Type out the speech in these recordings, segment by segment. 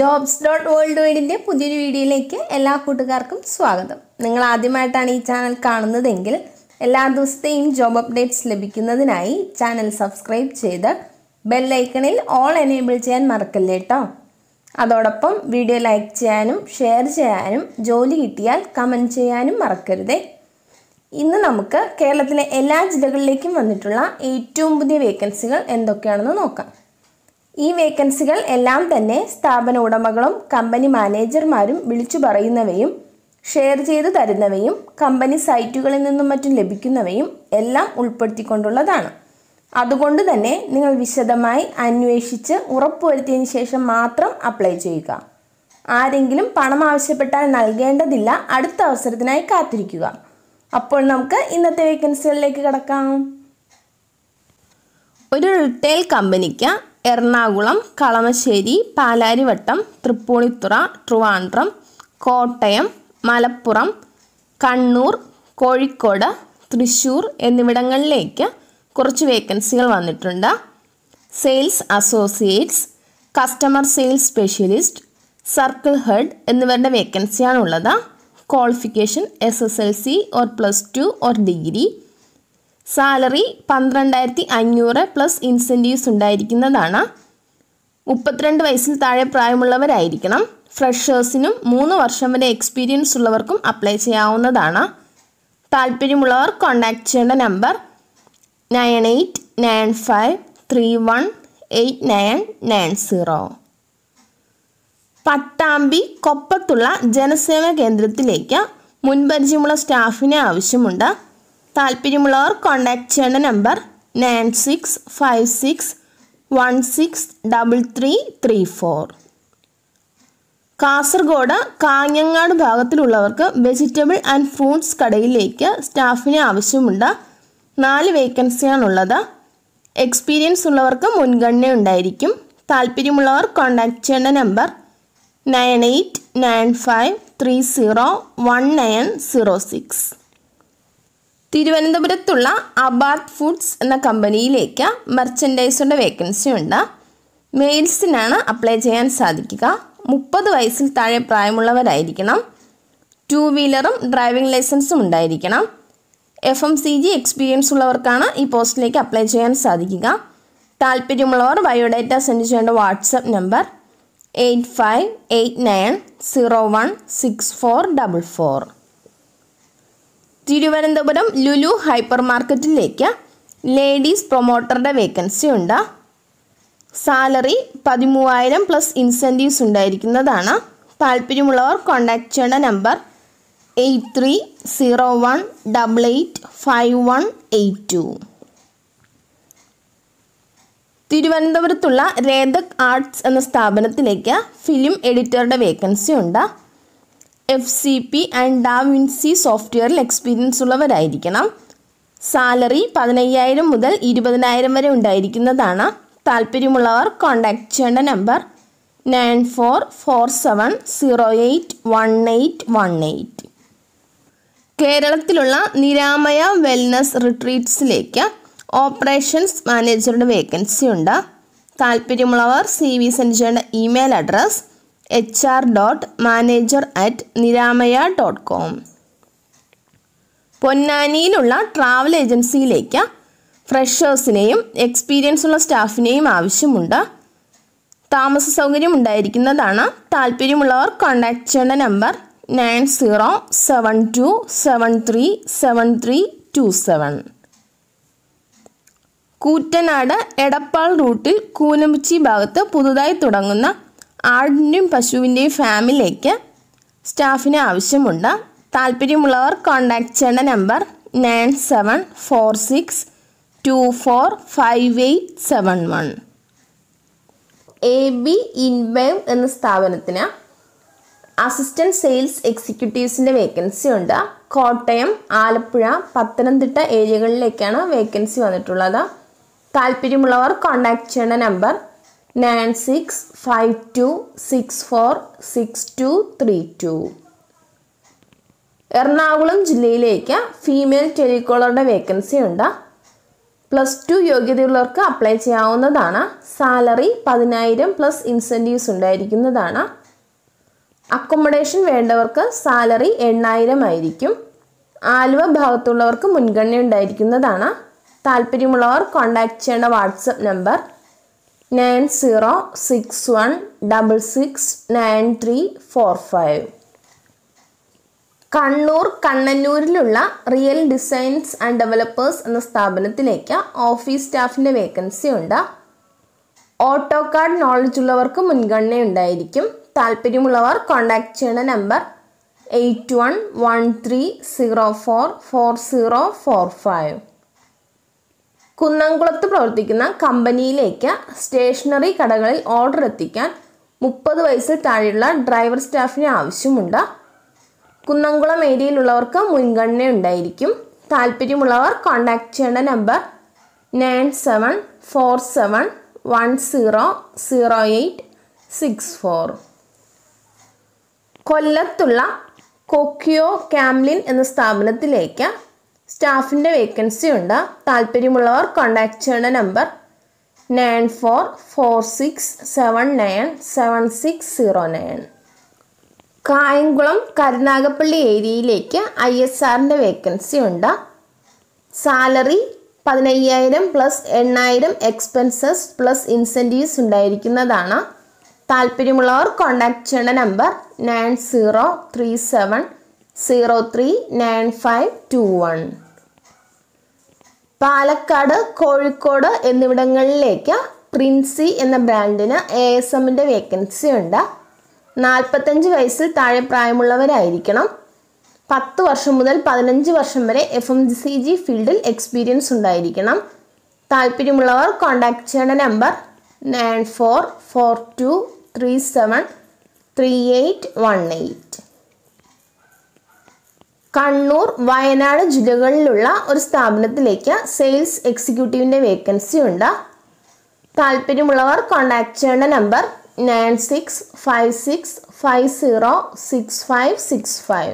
jobs dot world വൈഡിൻ്റെ പുതിയൊരു വീഡിയോയിലേക്ക് എല്ലാ കൂട്ടുകാർക്കും സ്വാഗതം നിങ്ങൾ ആദ്യമായിട്ടാണ് ഈ ചാനൽ കാണുന്നതെങ്കിൽ എല്ലാ ദിവസത്തെയും ജോബ് അപ്ഡേറ്റ്സ് ലഭിക്കുന്നതിനായി ചാനൽ സബ്സ്ക്രൈബ് ചെയ്ത് ബെല്ലൈക്കണിൽ ഓൾ എനേബിൾ ചെയ്യാൻ മറക്കല്ലേ കേട്ടോ അതോടൊപ്പം വീഡിയോ ലൈക്ക് ചെയ്യാനും ഷെയർ ചെയ്യാനും ജോലി കിട്ടിയാൽ കമൻറ്റ് ചെയ്യാനും മറക്കരുതേ ഇന്ന് നമുക്ക് കേരളത്തിലെ എല്ലാ ജില്ലകളിലേക്കും വന്നിട്ടുള്ള ഏറ്റവും പുതിയ വേക്കൻസികൾ എന്തൊക്കെയാണെന്ന് നോക്കാം ഈ വേക്കൻസികൾ എല്ലാം തന്നെ സ്ഥാപന ഉടമകളും കമ്പനി മാനേജർമാരും വിളിച്ചു പറയുന്നവയും ഷെയർ ചെയ്തു തരുന്നവയും കമ്പനി സൈറ്റുകളിൽ നിന്നും മറ്റും ലഭിക്കുന്നവയും എല്ലാം ഉൾപ്പെടുത്തിക്കൊണ്ടുള്ളതാണ് അതുകൊണ്ട് തന്നെ നിങ്ങൾ വിശദമായി അന്വേഷിച്ച് ഉറപ്പുവരുത്തിയതിന് ശേഷം മാത്രം അപ്ലൈ ചെയ്യുക ആരെങ്കിലും പണം ആവശ്യപ്പെട്ടാൽ നൽകേണ്ടതില്ല അടുത്ത അവസരത്തിനായി കാത്തിരിക്കുക അപ്പോൾ നമുക്ക് ഇന്നത്തെ വേക്കൻസികളിലേക്ക് കിടക്കാം ഒരു റിട്ടെയിൽ കമ്പനിക്ക് എറണാകുളം കളമശ്ശേരി പാലാരിവട്ടം തൃപ്പൂണിത്തുറ ട്രിവാൻഡ്രം കോട്ടയം മലപ്പുറം കണ്ണൂർ കോഴിക്കോട് തൃശ്ശൂർ എന്നിവിടങ്ങളിലേക്ക് കുറച്ച് വേക്കൻസികൾ വന്നിട്ടുണ്ട് sales associates customer sales specialist circle head എന്നിവരുടെ വേക്കൻസിയാണുള്ളത് qualification S S L C or plus two or degree salary പന്ത്രണ്ടായിരത്തി അഞ്ഞൂറ് പ്ലസ് ഇൻസെൻറ്റീവ്സ് ഉണ്ടായിരിക്കുന്നതാണ് മുപ്പത്തിരണ്ട് വയസ്സിൽ താഴെ പ്രായമുള്ളവരായിരിക്കണം ഫ്രഷേഴ്സിനും മൂന്ന് വർഷം വരെ എക്സ്പീരിയൻസ് ഉള്ളവർക്കും അപ്ലൈ ചെയ്യാവുന്നതാണ് താല്പര്യമുള്ളവർ കോൺടാക്ട് ചെയ്യേണ്ട number nine eight nine five three one eight nine nine zero Pattambi കൊപ്പത്തുള്ള ജനസേവന കേന്ദ്രത്തിലേക്ക് മുൻപരിചയമുള്ള സ്റ്റാഫിനെ ആവശ്യമുണ്ട് താല്പര്യമുള്ളവർ കോൺടാക്ട് ചെയ്യേണ്ട number nine six five six one six double three three four Kasaragod Kanhangad ഭാഗത്തിലുള്ളവർക്ക് വെജിറ്റബിൾ ആൻഡ് ഫ്രൂട്ട്സ് കടയിലേക്ക് സ്റ്റാഫിനെ ആവശ്യമുണ്ട് നാല് വേക്കൻസിയാണുള്ളത് എക്സ്പീരിയൻസ് ഉള്ളവർക്ക് മുൻഗണന ഉണ്ടായിരിക്കും താല്പര്യമുള്ളവർ കോൺടാക്ട് ചെയ്യേണ്ട number nine eight nine five three zero one nine zero six തിരുവനന്തപുരത്തുള്ള അബാർട്ട് ഫുഡ്സ് എന്ന കമ്പനിയിലേക്ക് മെർച്ചൻഡൈസറുടെ വേക്കൻസി ഉണ്ട് മെയിൽസിനാണ് അപ്ലൈ ചെയ്യാൻ സാധിക്കുക മുപ്പത് വയസ്സിൽ താഴെ പ്രായമുള്ളവരായിരിക്കണം ടു വീലറും ഡ്രൈവിംഗ് ലൈസൻസും ഉണ്ടായിരിക്കണം F M C G experience ഉള്ളവർക്കാണ് ഈ പോസ്റ്റിലേക്ക് അപ്ലൈ ചെയ്യാൻ സാധിക്കുക താല്പര്യമുള്ളവർ ബയോഡാറ്റ സെൻഡ് ചെയ്യേണ്ട WhatsApp number eight five eight nine zero one six four double four Thiruvananthapuram Lulu hyper മാർക്കറ്റിലേക്ക് ലേഡീസ് പ്രൊമോട്ടറുടെ വേക്കൻസി ഉണ്ട് സാലറി പതിമൂവായിരം പ്ലസ് ഇൻസെൻറ്റീവ്സ് ഉണ്ടായിരിക്കുന്നതാണ് താല്പര്യമുള്ളവർ കോൺടാക്ട് ചെയ്യേണ്ട number eight three zero one double eight five one eight two തിരുവനന്തപുരത്തുള്ള രേതക് ആർട്സ് എന്ന സ്ഥാപനത്തിലേക്ക് ഫിലിം എഡിറ്ററുടെ വേക്കൻസി ഉണ്ട് F C P and DaVinci സോഫ്റ്റ്വെയറിൽ എക്സ്പീരിയൻസ് ഉള്ളവരായിരിക്കണം സാലറി പതിനയ്യായിരം മുതൽ ഇരുപതിനായിരം വരെ ഉണ്ടായിരിക്കുന്നതാണ് താല്പര്യമുള്ളവർ കോൺടാക്ട് ചെയ്യേണ്ട number nine four four seven zero eight one eight one eight കേരളത്തിലുള്ള നിരാമയ വെൽനസ് റിട്രീറ്റ്സിലേക്ക് ഓപ്പറേഷൻസ് മാനേജറുടെ വേക്കൻസി ഉണ്ട് താല്പര്യമുള്ളവർ സി വി സെൻഡ് ചെയ്യേണ്ട email address H R dot manager at Niramaya dot com പൊന്നാനിയിലുള്ള ട്രാവൽ ഏജൻസിയിലേക്ക് ഫ്രഷേഴ്സിനെയും എക്സ്പീരിയൻസ് ഉള്ള സ്റ്റാഫിനെയും ആവശ്യമുണ്ട് താമസ സൗകര്യം ഉണ്ടായിരിക്കുന്നതാണ് താല്പര്യമുള്ളവർ കോൺടാക്ട് ചെയ്യേണ്ട number nine zero seven two seven three seven three two seven Koottanad Edappal റൂട്ടിൽ കൂനമുച്ചി ഭാഗത്ത് പുതുതായി തുടങ്ങുന്ന ആടിൻ്റെയും പശുവിൻ്റെയും ഫാമിലേക്ക് സ്റ്റാഫിന് ആവശ്യമുണ്ട് താല്പര്യമുള്ളവർ കോൺടാക്ട് ചെയ്യേണ്ട number nine seven four six two four five eight seven one A B InBev എന്ന സ്ഥാപനത്തിന് അസിസ്റ്റൻറ്റ് സെയിൽസ് എക്സിക്യൂട്ടീവ്സിൻ്റെ വേക്കൻസി ഉണ്ട് കോട്ടയം ആലപ്പുഴ പത്തനംതിട്ട ഏരിയകളിലേക്കാണ് വേക്കൻസി വന്നിട്ടുള്ളത് താല്പര്യമുള്ളവർ കോൺടാക്ട് ചെയ്യേണ്ട number nine six five two six four six two three two Ernakulam ജില്ലയിലേക്ക് ഫീമെയിൽ ടെലികോളറുടെ വേക്കൻസി ഉണ്ട് പ്ലസ് ടു യോഗ്യതയുള്ളവർക്ക് അപ്ലൈ ചെയ്യാവുന്നതാണ് സാലറി പതിനായിരം പ്ലസ് ഇൻസെൻറ്റീവ്സ് ഉണ്ടായിരിക്കുന്നതാണ് അക്കോമഡേഷൻ വേണ്ടവർക്ക് സാലറി എണ്ണായിരം ആയിരിക്കും ആലുവ ഭാഗത്തുള്ളവർക്ക് മുൻഗണന ഉണ്ടായിരിക്കുന്നതാണ് താല്പര്യമുള്ളവർ കോൺടാക്ട് ചെയ്യേണ്ട WhatsApp number nine zero six one double six nine three four five Kannur കണ്ണന്നൂരിലുള്ള റിയൽ ഡിസൈൻസ് ആൻഡ് ഡെവലപ്പേഴ്സ് എന്ന സ്ഥാപനത്തിലേക്ക് ഓഫീസ് സ്റ്റാഫിൻ്റെ വേക്കൻസി ഉണ്ട് ഓട്ടോ കാർഡ് നോളജ് ഉള്ളവർക്ക് മുൻഗണന ഉണ്ടായിരിക്കും താല്പര്യമുള്ളവർ കോൺടാക്ട് ചെയ്യേണ്ട number eight one one three zero four four zero four five കുന്നംകുളത്ത് പ്രവർത്തിക്കുന്ന കമ്പനിയിലേക്ക് സ്റ്റേഷനറി കടകളിൽ ഓർഡർ എത്തിക്കാൻ മുപ്പത് വയസ്സിൽ താഴെയുള്ള ഡ്രൈവർ സ്റ്റാഫിന് ആവശ്യമുണ്ട് കുന്നംകുളം ഏരിയയിലുള്ളവർക്ക് മുൻഗണന ഉണ്ടായിരിക്കും താല്പര്യമുള്ളവർ കോൺടാക്ട് ചെയ്യേണ്ട number nine seven four seven one zero zero eight six four കൊല്ലത്തുള്ള കൊക്കിയോ ക്യാംലിൻ എന്ന സ്ഥാപനത്തിലേക്ക് സ്റ്റാഫിൻ്റെ വേക്കൻസി ഉണ്ട് താല്പര്യമുള്ളവർ കോൺടാക്ട് ചെയ്യേണ്ട number nine four four six seven nine seven six zero nine Kayamkulam Karunagappally ഏരിയയിലേക്ക് ഐ എസ് ആറിൻ്റെ വേക്കൻസി ഉണ്ട് സാലറി പതിനയ്യായിരം പ്ലസ് എണ്ണായിരം എക്സ്പെൻസസ് പ്ലസ് ഇൻസെൻറ്റീവ്സ് ഉണ്ടായിരിക്കുന്നതാണ് താല്പര്യമുള്ളവർ കോൺടാക്ട് ചെയ്യേണ്ട number nine zero three seven zero three nine five two one Palakkad Kozhikode എന്നിവിടങ്ങളിലേക്ക് പ്രിൻസി എന്ന ബ്രാൻഡിന് എ എസ് എമ്മിൻ്റെ വേക്കൻസി ഉണ്ട് നാൽപ്പത്തഞ്ച് വയസ്സിൽ താഴെ പ്രായമുള്ളവരായിരിക്കണം പത്ത് വർഷം മുതൽ പതിനഞ്ച് വർഷം വരെ എഫ് എം സി ജി ഫീൽഡിൽ എക്സ്പീരിയൻസ് ഉണ്ടായിരിക്കണം താല്പര്യമുള്ളവർ കോൺടാക്ട് ചെയ്യേണ്ട number nine four four two three seven three eight one eight Kannur Wayanad ജില്ലകളിലുള്ള ഒരു സ്ഥാപനത്തിലേക്ക് സെയിൽസ് എക്സിക്യൂട്ടീവിൻ്റെ വേക്കൻസി ഉണ്ട് താല്പര്യമുള്ളവർ കോൺടാക്ട് ചെയ്യേണ്ട number nine six five six five zero six five six five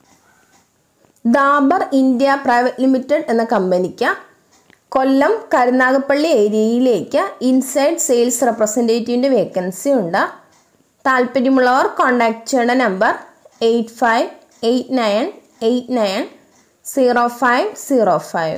Dabur India private limited എന്ന കമ്പനിക്ക് കൊല്ലം കരുനാഗപ്പള്ളി ഏരിയയിലേക്ക് ഇൻസൈഡ് സെയിൽസ് റെപ്രസെൻറ്റേറ്റീവിൻ്റെ വേക്കൻസി ഉണ്ട് താല്പര്യമുള്ളവർ കോൺടാക്ട് ചെയ്യേണ്ട number eight five eight nine eight nine zero five zero five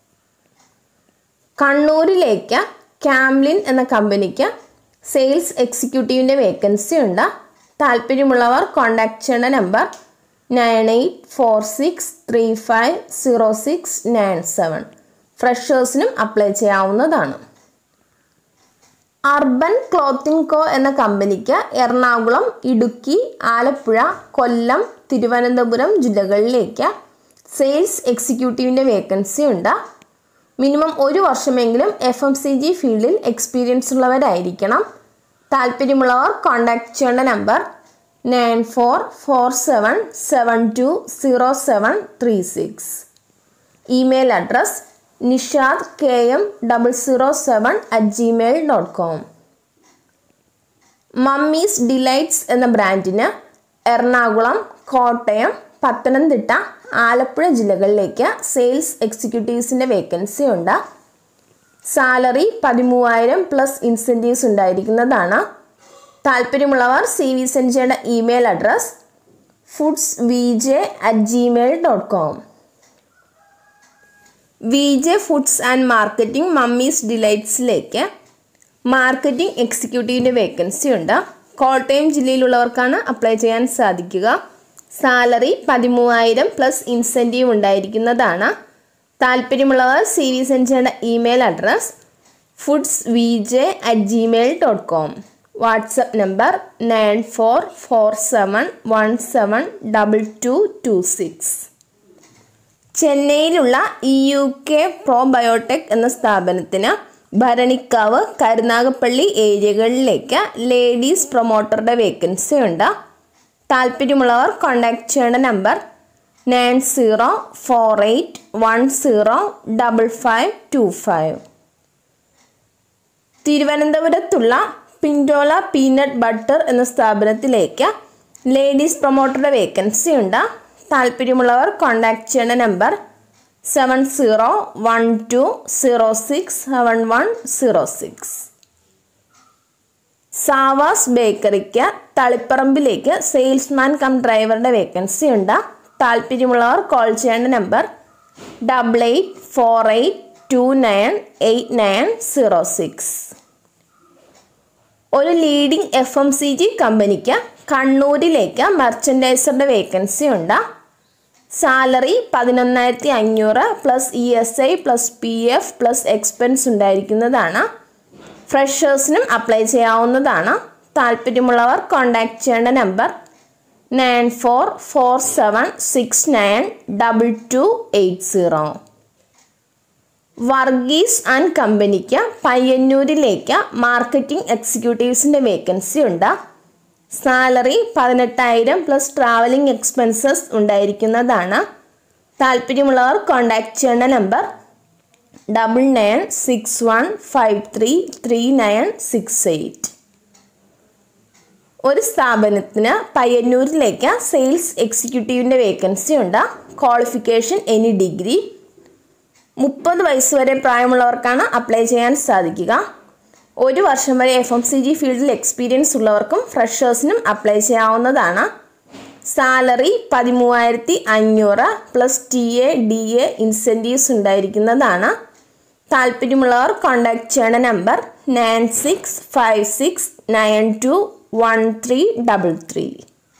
കണ്ണൂരിലേക്ക് ക്യാംലിൻ എന്ന കമ്പനിക്ക് സെയിൽസ് എക്സിക്യൂട്ടീവിൻ്റെ വേക്കൻസി ഉണ്ട് താല്പര്യമുള്ളവർ കോൺടാക്ട് ചെയ്യേണ്ട number nine eight four six three five zero six nine seven ഫ്രഷേഴ്സിനും അപ്ലൈ ചെയ്യാവുന്നതാണ് അർബൻ ക്ലോത്തിങ് കോ എന്ന കമ്പനിക്ക് എറണാകുളം ഇടുക്കി ആലപ്പുഴ കൊല്ലം തിരുവനന്തപുരം ജില്ലകളിലേക്ക് സെയിൽസ് എക്സിക്യൂട്ടീവിൻ്റെ വേക്കൻസി ഉണ്ട് മിനിമം ഒരു വർഷമെങ്കിലും എഫ് എം സി ജി ഫീൽഡിൽ എക്സ്പീരിയൻസ് ഉള്ളവരായിരിക്കണം താല്പര്യമുള്ളവർ കോൺടാക്ട് ചെയ്യേണ്ട number nine four four seven seven two zero seven three six email address Nishad K M double zero seven at Gmail dot com mummies delights എന്ന ബ്രാൻഡിന് എറണാകുളം കോട്ടയം പത്തനംതിട്ട ആലപ്പുഴ ജില്ലകളിലേക്ക് sales എക്സിക്യൂട്ടീവ്സിൻ്റെ vacancy ഉണ്ട് salary പതിമൂവായിരം പ്ലസ് ഇൻസെൻറ്റീവ്സ് ഉണ്ടായിരിക്കുന്നതാണ് താല്പര്യമുള്ളവർ സി വി സെൻഡ് ചെയ്യേണ്ട email address foods V J at Gmail dot com V J foods and marketing mummy's ഡിലൈറ്റ്സിലേക്ക് മാർക്കറ്റിംഗ് എക്സിക്യൂട്ടീവിൻ്റെ വേക്കൻസി ഉണ്ട് കോട്ടയം ജില്ലയിലുള്ളവർക്കാണ് അപ്ലൈ ചെയ്യാൻ സാധിക്കുക സാലറി പതിമൂവായിരം പ്ലസ് ഇൻസെൻറ്റീവ് ഉണ്ടായിരിക്കുന്നതാണ് താല്പര്യമുള്ളവർ സി വി സെൻഡ് ചെയ്യേണ്ട email address foods V J at Gmail dot com WhatsApp number nine four four seven one seven double two two six ചെന്നൈയിലുള്ള ഇ യു കെ പ്രോബയോടെക് എന്ന സ്ഥാപനത്തിന് ഭരണിക്കാവ് കരുനാഗപ്പള്ളി ഏരിയകളിലേക്ക് ladies പ്രൊമോട്ടറുടെ vacancy ഉണ്ട് താല്പര്യമുള്ളവർ കോൺടാക്ട് ചെയ്യേണ്ട number nine zero four eight one zero double five two five തിരുവനന്തപുരത്തുള്ള പിൻഡോല പീനട്ട് ബട്ടർ എന്ന സ്ഥാപനത്തിലേക്ക് ലേഡീസ് പ്രൊമോട്ടറുടെ വേക്കൻസി ഉണ്ട് താല്പര്യമുള്ളവർ കോൺടാക്ട് ചെയ്യേണ്ട number seven zero one two zero six seven one zero six സാവാസ് ബേക്കറിക്ക് തളിപ്പറമ്പിലേക്ക് സെയിൽസ്മാൻ കം ഡ്രൈവറുടെ വേക്കൻസി ഉണ്ട് താല്പര്യമുള്ളവർ കോൾ ചെയ്യേണ്ട number double eight four eight two nine eight nine zero six ഒരു leading F M C G കമ്പനിക്ക് കണ്ണൂരിലേക്ക് മെർച്ചൻഡൈസറുടെ വേക്കൻസി ഉണ്ട് സാലറി പതിനൊന്നായിരത്തി അഞ്ഞൂറ് plus E S I plus P F plus expense ഉണ്ടായിരിക്കുന്നതാണ് ഫ്രഷേഴ്സിനും അപ്ലൈ ചെയ്യാവുന്നതാണ് താല്പര്യമുള്ളവർ കോൺടാക്ട് ചെയ്യേണ്ട number nine four four seven six nine double two eight zero Varghese and കമ്പനിക്ക് പയ്യന്നൂരിലേക്ക് മാർക്കറ്റിംഗ് എക്സിക്യൂട്ടീവ്സിൻ്റെ വേക്കൻസി ഉണ്ട് സാലറി പതിനെട്ടായിരം പ്ലസ് ട്രാവലിംഗ് എക്സ്പെൻസസ് ഉണ്ടായിരിക്കുന്നതാണ് താല്പര്യമുള്ളവർ കോൺടാക്ട് ചെയ്യേണ്ട number double nine six one five three three nine six eight ഒരു സ്ഥാപനത്തിന് പയ്യന്നൂരിലേക്ക് സെയിൽസ് എക്സിക്യൂട്ടീവിൻ്റെ വേക്കൻസി ഉണ്ട് ക്വാളിഫിക്കേഷൻ എനി ഡിഗ്രി മുപ്പത് വയസ്സ് വരെ പ്രായമുള്ളവർക്കാണ് അപ്ലൈ ചെയ്യാൻ സാധിക്കുക ഒരു വർഷം വരെ എഫ് എം സി ജി ഫീൽഡിൽ എക്സ്പീരിയൻസ് ഉള്ളവർക്കും ഫ്രഷേഴ്സിനും അപ്ലൈ ചെയ്യാവുന്നതാണ് സാലറി പതിമൂവായിരത്തി അഞ്ഞൂറ് plus T A D A incentives ഉണ്ടായിരിക്കുന്നതാണ് താല്പര്യമുള്ളവർ കോൺടാക്ട് ചെയ്യേണ്ട number nine six five six nine two one three double three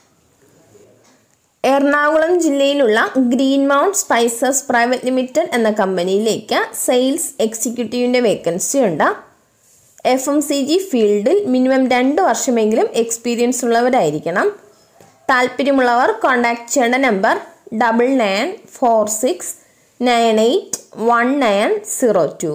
Ernakulam ജില്ലയിലുള്ള green mount spices private limited എന്ന കമ്പനിയിലേക്ക് സെയിൽസ് എക്സിക്യൂട്ടീവിൻ്റെ വേക്കൻസി ഉണ്ട് എഫ് എം സി ജി ഫീൽഡിൽ മിനിമം രണ്ട് വർഷമെങ്കിലും എക്സ്പീരിയൻസ് ഉള്ളവരായിരിക്കണം താല്പര്യമുള്ളവർ കോൺടാക്ട് ചെയ്യേണ്ട number double nine four six nine eight one nine zero two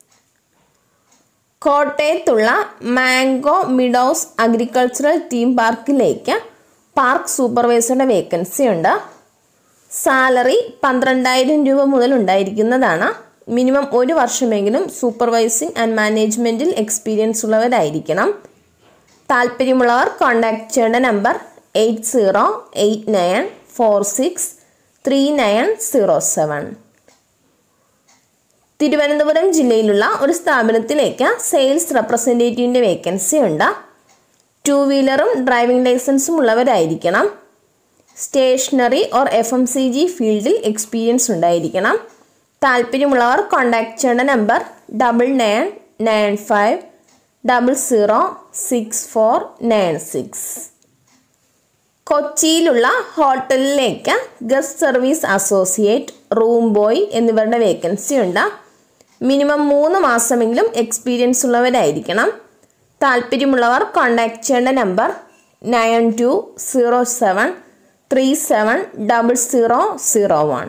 കോട്ടയത്തുള്ള മാംഗോ മിഡോസ് അഗ്രികൾച്ചറൽ തീം പാർക്കിലേക്ക് പാർക്ക് സൂപ്പർവൈസറുടെ വേക്കൻസി ഉണ്ട് സാലറി പന്ത്രണ്ടായിരം രൂപ മുതൽ ഉണ്ടായിരിക്കുന്നതാണ് മിനിമം ഒരു വർഷമെങ്കിലും സൂപ്പർവൈസിംഗ് ആൻഡ് മാനേജ്മെൻറ്റിൽ എക്സ്പീരിയൻസ് ഉള്ളവരായിരിക്കണം താല്പര്യമുള്ളവർ കോൺടാക്ട് ചെയ്യേണ്ട number eight zero eight nine four six three nine zero seven Thiruvananthapuram ജില്ലയിലുള്ള ഒരു സ്ഥാപനത്തിലേക്ക് സെയിൽസ് റെപ്രസെൻറ്റേറ്റീവിൻ്റെ വേക്കൻസി ഉണ്ട് ടു വീലറും ഡ്രൈവിംഗ് ലൈസൻസും ഉള്ളവരായിരിക്കണം stationery or F M C G ഫീൽഡിൽ എക്സ്പീരിയൻസ് ഉണ്ടായിരിക്കണം താല്പര്യമുള്ളവർ കോൺടാക്ട് ചെയ്യേണ്ട number double nine nine five double zero six four nine six കൊച്ചിയിലുള്ള ഹോട്ടലിലേക്ക് guest service associate room boy എന്നിവരുടെ വേക്കൻസി ഉണ്ട് മിനിമം മൂന്ന് മാസമെങ്കിലും എക്സ്പീരിയൻസ് ഉള്ളവരായിരിക്കണം താല്പര്യമുള്ളവർ കോൺടാക്ട് ചെയ്യേണ്ട number nine two zero seven three seven double zero zero one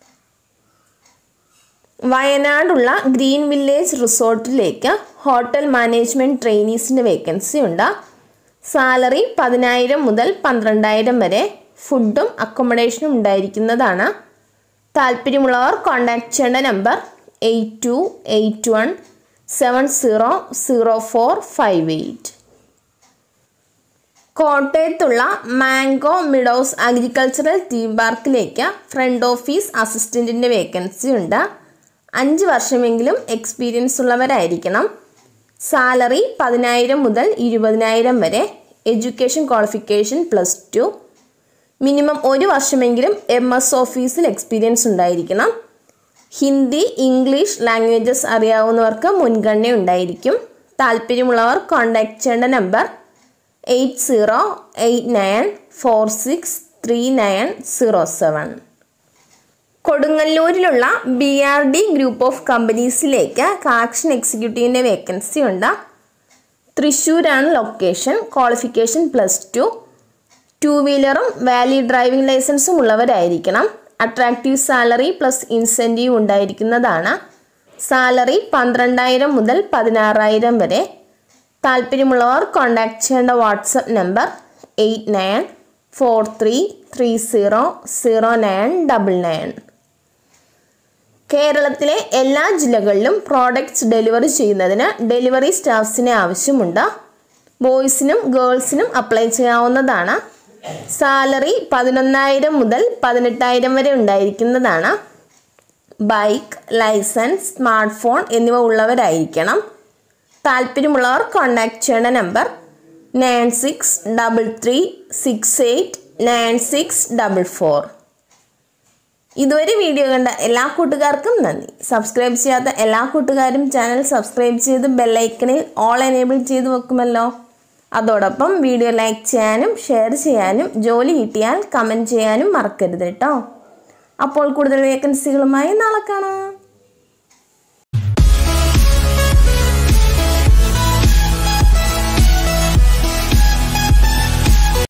വയനാടുള്ള ഗ്രീൻ വില്ലേജ് റിസോർട്ടിലേക്ക് ഹോട്ടൽ മാനേജ്മെൻറ്റ് ട്രെയിനീസിൻ്റെ വേക്കൻസി ഉണ്ട് സാലറി പതിനായിരം മുതൽ പന്ത്രണ്ടായിരം വരെ ഫുഡും അക്കോമഡേഷനും ഉണ്ടായിരിക്കുന്നതാണ് താല്പര്യമുള്ളവർ കോൺടാക്ട് ചെയ്യേണ്ട number eight two eight one seven zero zero four five eight കോട്ടയത്തുള്ള മാംഗോ മിഡോസ് അഗ്രികൾച്ചറൽ തീം പാർക്കിലേക്ക് ഫ്രണ്ട് ഓഫീസ് അസിസ്റ്റൻറ്റിൻ്റെ വേക്കൻസി ഉണ്ട് അഞ്ച് വർഷമെങ്കിലും എക്സ്പീരിയൻസ് ഉള്ളവരായിരിക്കണം സാലറി പതിനായിരം മുതൽ ഇരുപതിനായിരം വരെ education qualification plus two minimum ഒരു വർഷമെങ്കിലും എം എസ് ഓഫീസിൽ എക്സ്പീരിയൻസ് ഉണ്ടായിരിക്കണം ഹിന്ദി ഇംഗ്ലീഷ് ലാംഗ്വേജസ് അറിയാവുന്നവർക്ക് മുൻഗണന ഉണ്ടായിരിക്കും താല്പര്യമുള്ളവർ കോൺടാക്ട് ചെയ്യേണ്ട number eight zero eight nine four six three nine zero seven കൊടുങ്ങല്ലൂരിലുള്ള B R D group of കമ്പനീസിലേക്ക് കളക്ഷൻ എക്സിക്യൂട്ടീവിൻ്റെ വേക്കൻസി ഉണ്ട് തൃശ്ശൂരാണ് location qualification plus two two വീലറും വാലിഡ് ഡ്രൈവിംഗ് ലൈസൻസും ഉള്ളവരായിരിക്കണം അട്രാക്റ്റീവ് സാലറി പ്ലസ് ഇൻസെൻറ്റീവ് ഉണ്ടായിരിക്കുന്നതാണ് സാലറി പന്ത്രണ്ടായിരം മുതൽ പതിനാറായിരം വരെ താല്പര്യമുള്ളവർ കോൺടാക്ട് ചെയ്യേണ്ട WhatsApp number eight nine four three three zero zero nine double nine കേരളത്തിലെ എല്ലാ ജില്ലകളിലും പ്രോഡക്റ്റ്സ് ഡെലിവറി ചെയ്യുന്നതിന് ഡെലിവറി സ്റ്റാഫ്സിനെ ആവശ്യമുണ്ട് ബോയ്സിനും ഗേൾസിനും അപ്ലൈ ചെയ്യാവുന്നതാണ് സാലറി പതിനൊന്നായിരം മുതൽ പതിനെട്ടായിരം വരെ ഉണ്ടായിരിക്കുന്നതാണ് ബൈക്ക് ലൈസൻസ് സ്മാർട്ട് ഫോൺ എന്നിവ ഉള്ളവരായിരിക്കണം താല്പര്യമുള്ളവർ കോൺടാക്ട് ചെയ്യേണ്ട number nine six double three six eight nine six double four ഇതുവരെ വീഡിയോ കണ്ട എല്ലാ കൂട്ടുകാർക്കും നന്ദി സബ്സ്ക്രൈബ് ചെയ്യാത്ത എല്ലാ കൂട്ടുകാരും ചാനൽ സബ്സ്ക്രൈബ് ചെയ്ത് ബെല്ലൈക്കണിൽ ഓൾ എനേബിൾ ചെയ്ത് വെക്കുമല്ലോ അതോടൊപ്പം വീഡിയോ ലൈക്ക് ചെയ്യാനും ഷെയർ ചെയ്യാനും ജോലി കിട്ടിയാൽ കമൻറ്റ് ചെയ്യാനും മറക്കരുത് കേട്ടോ അപ്പോൾ കൂടുതൽ വേക്കൻസികളുമായി നാളെ കാണാം